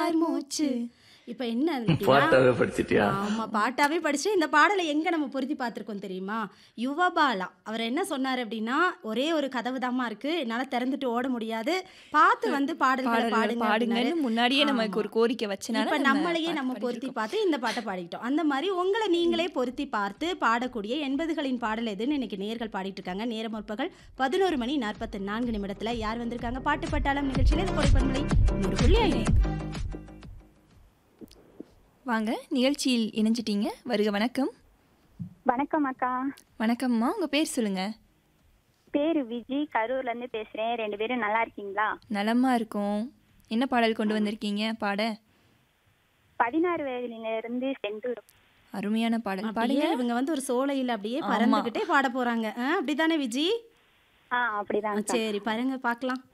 யார் மூச்சு இப்போ என்ன அப்படின்னா, பாட்டாவே படிச்சிட்டியா ஆமா பாட்டாவே படிச்சு இந்த பாடலை எங்க நம்ம பொருத்தி பார்த்திருக்கோம் தெரியுமா யுவபாலா அவர் என்ன சொன்னார் அப்படின்னா ஒரே ஒரு கதவு தாம்மா இருக்கு என்னால திறந்துட்டு ஓட முடியாது பார்த்து வந்து பாடல்களை பாடல்கள் பாடுங்க பாடுங்கன்னு அப்படின்னாரு. முன்னாடியே நமக்கு ஆமா. ஒரு கோரிக்கை வச்சனால இப்ப நம்ம நம்மளையே பாட்டு நம்ம பொருத்தி பாடியிருக்கோம். பார்த்து இந்த பாட்டை பாடிக்கிட்டோம் அந்த மாதிரி உங்களை நீங்களே பொருத்தி பார்த்து பாடக்கூடிய எண்பதுகளின் பாடல் எதுன்னு இன்னைக்கு நேர்கள் பாடிட்டு இருக்காங்க நேரம் முற்பகல் பதினோரு மணி நாற்பத்தி நான்கு நிமிடத்துல யார் வந்திருக்காங்க பாட்டு பட்டாளம் நிகழ்ச்சியில இது கொடைப்பண்பலை நூறு புள்ளி ஐந்து வாங்க நிகழ்ச்சியில் இணைஞ்சிட்டீங்க வருக வணக்கம் வணக்கம் அக்கா வணக்கம்மா உங்க பேர் சொல்லுங்க பேரு விஜி கரூர்ல இருந்து பேசுறேன் ரெண்டு பேரும் நல்லா இருக்கீங்களா நலமா இருக்கும் என்ன பாடல் கொண்டு வந்திருக்கீங்க பாட பதினாறு வயதுல இருந்து செந்தூர் அருமையான பாடல் அப்படியே பாடுங்க இவங்க வந்து ஒரு சோலையில் அப்படியே ஆமா. பறந்துகிட்டே பாட போறாங்க ஆ, அப்படிதானே விஜி ஆ அப்படிதான் அக்கா. சரி பாருங்க பார்க்கலாம்